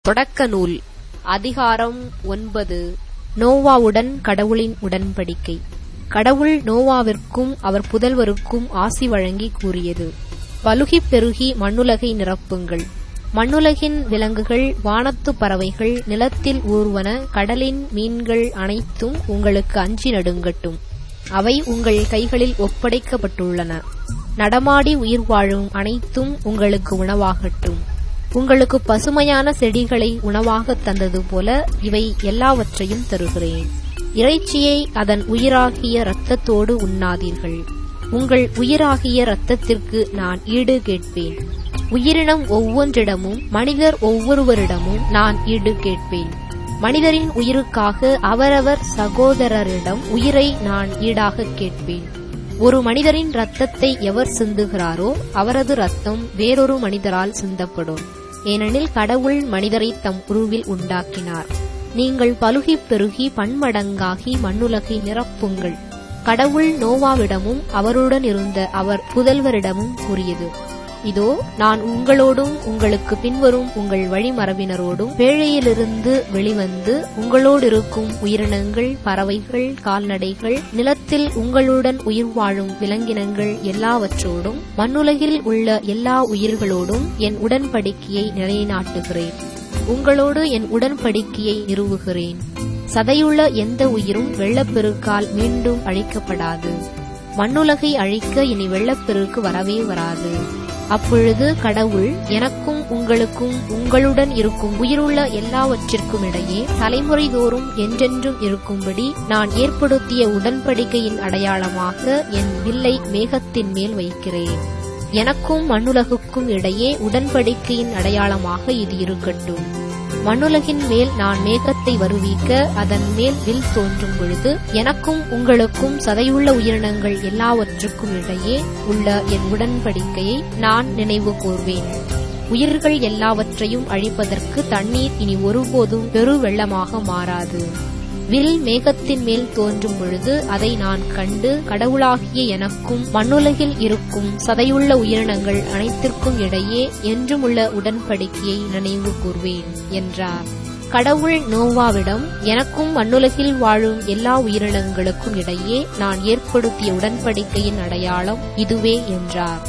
தொடக்க நூல் அதிகாரம் ஒன்பது நோவாவுடன் கடவுளின் உடன்படிக்கை கடவுள் நோவாவிற்கும் அவர் புதல்வருக்கும் ஆசி வழங்கி கூறியது பலுகிப் பெருகி மண்ணுலகை நிரப்புங்கள் மண்ணுலகின் விலங்குகள் வானத்துப் பறவைகள் நிலத்தில் ஊர்வன கடலின் மீன்கள் அனைத்தும் உங்களுக்கு அஞ்சி நடுங்கட்டும் அவை உங்கள் கைகளில் ஒப்படைக்கப்பட்டுள்ளன நடமாடி உயிர் வாழும் அனைத்தும் உங்களுக்கு உணவாகட்டும் உங்களுக்கு பசுமையான செடிகளை உணவாகத் தந்தது போல இவை எல்லாவற்றையும் தருகிறேன் இறைச்சியை அதன் உயிராகிய இரத்தத்தோடு உண்ணாதீர்கள் உங்கள் உயிராகிய இரத்தத்திற்கு நான் ஈடு கேட்பேன் உயிரினம் ஒவ்வொன்றிடமும் மனிதர் ஒவ்வொருவரிடமும் நான் ஈடு கேட்பேன் மனிதரின் உயிருக்காக அவரவர் சகோதரரிடம் உயிரை நான் ஈடாக கேட்பேன் ஒரு மனிதரின் இரத்தத்தை எவர் சிந்துகிறாரோ அவரது இரத்தம் வேறொரு மனிதரால் சிந்தப்படும் ஏனெனில் கடவுள் மனிதரை தம் உருவில் உண்டாக்கினார் நீங்கள் பலுகிப் பெருகி பன்மடங்காகி மண்ணுலகை நிரப்புங்கள் கடவுள் நோவாவிடமும் அவருடன் இருந்த அவர் புதல்வரிடமும் கூறியது இதோ நான் உங்களோடும் உங்களுக்கு பின்வரும் உங்கள் வழிமரபினரோடும் பேழையிலிருந்து வெளிவந்து உங்களோடிருக்கும் உயிரினங்கள் பறவைகள் கால்நடைகள் நிலத்தில் உங்களுடன் உயிர் வாழும் விலங்கினங்கள் எல்லாவற்றோடும் மண்ணுலகில் உள்ள எல்லா உயிர்களோடும் என் உடன்படிக்கையை நிலைநாட்டுகிறேன் உங்களோடு என் உடன்படிக்கையை நிறுவுகிறேன் சதையுள்ள எந்த உயிரும் வெள்ளப்பெருக்கால் மீண்டும் அழிக்கப்படாது மண்ணுலகை அழிக்க இனி வெள்ளப்பெருக்கு வரவே வராது அப்பொழுது கடவுள் எனக்கும் உங்களுக்கும் உங்களுடன் இருக்கும் உயிருள்ள எல்லாவற்றிற்கும் இடையே தலைமுறை தோறும் என்றென்றும் இருக்கும்படி நான் ஏற்படுத்திய உடன்படிக்கையின் அடையாளமாக என் வில்லை மேகத்தின் மேல் வைக்கிறேன் எனக்கும் மண்ணுலகுக்கும் இடையே உடன்படிக்கையின் அடையாளமாக இது இருக்கட்டும் மண்ணுலகின் மேல் நான் மேகத்தை வருவிக்க அதன் மேல் வில் தோன்றும் பொழுது எனக்கும் உங்களுக்கும் சதையுள்ள உயிரினங்கள் எல்லாவற்றுக்கும் இடையே உள்ள என் உடன்படிக்கையை நான் நினைவு கூர்வேன் உயிர்கள் எல்லாவற்றையும் அழிப்பதற்கு தண்ணீர் இனி ஒருபோதும் பெரு வெள்ளமாக மாறாது வில் மேகத்தின் மேல் தோன்றும் பொழுது அதை நான் கண்டு கடவுளாகிய எனக்கும் மண்ணுலகில் இருக்கும் சதையுள்ள உயிரினங்கள் அனைத்திற்கும் இடையே என்றுமுள்ள உடன்படிக்கையை நினைவு கூர்வேன் என்றார் கடவுள் நோவாவிடம் எனக்கும் மண்ணுலகில் வாழும் எல்லா உயிரினங்களுக்கும் இடையே நான் ஏற்படுத்திய உடன்படிக்கையின் அடையாளம் இதுவே என்றார்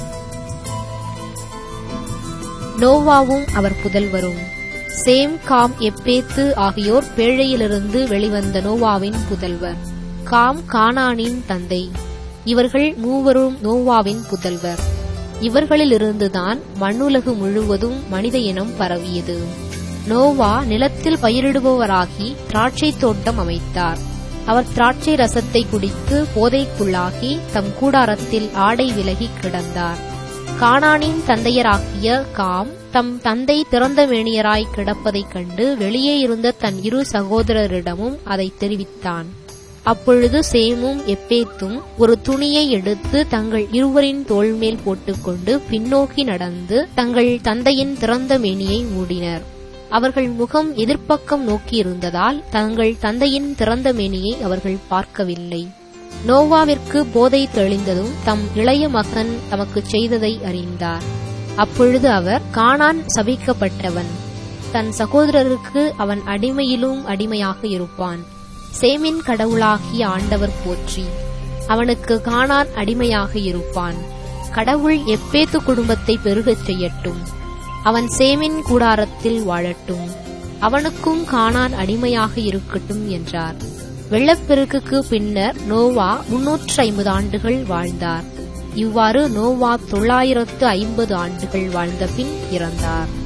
நோவாவும் அவர் புதல்வரும் சேம் காம் எப்பேத்து ஆகியோர் பேழையிலிருந்து வெளிவந்த நோவாவின் புதல்வர் காம் கானானின் தந்தை இவர்கள் மூவரும் நோவாவின் புதல்வர் இவர்களிலிருந்துதான் மண்ணுலகு முழுவதும் மனித இனம் பரவியது நோவா நிலத்தில் பயிரிடுபவராகி திராட்சை தோட்டம் அமைத்தார் அவர் திராட்சை ரசத்தை குடித்து போதைக்குள்ளாகி தம் கூடாரத்தில் ஆடை விலகி கிடந்தார் கானானின் தந்தையராகிய காம் தம் தந்தை திறந்த மேனியராய் கிடப்பதைக் கண்டு வெளியே இருந்த தன் இரு சகோதரரிடமும் அதை தெரிவித்தான் அப்பொழுது சேமும் எப்பேத்தும் ஒரு துணியை எடுத்து தங்கள் இருவரின் தோள்மேல் போட்டுக்கொண்டு பின்னோக்கி நடந்து தங்கள் தந்தையின் திறந்த மேனியை மூடினர் அவர்கள் முகம் எதிர்ப்பக்கம் நோக்கியிருந்ததால் தங்கள் தந்தையின் திறந்த மேனியை அவர்கள் பார்க்கவில்லை நோவாவிற்கு போதை தெளிந்ததும் தம் இளைய மகன் தமக்கு செய்ததை அறிந்தார் அப்பொழுது அவர் கானான் சபிக்கப்பட்டவன் தன் சகோதரருக்கு அவன் அடிமையிலும் அடிமையாக இருப்பான் சேமின் கடவுளாகிய ஆண்டவர் போற்றி அவனுக்கு கானான் அடிமையாக இருப்பான் கடவுள் எப்பேத்து குடும்பத்தை பெருகச் செய்யட்டும் அவன் சேமின் கூடாரத்தில் வாழட்டும் அவனுக்கும் கானான் அடிமையாக இருக்கட்டும் என்றார் வெள்ளப்பெருக்குக்கு பின்னர் நோவா முன்னூற்று ஐம்பது ஆண்டுகள் வாழ்ந்தார் இவ்வாறு நோவா தொள்ளாயிரத்து ஐம்பது ஆண்டுகள் வாழ்ந்த பின் இறந்தார்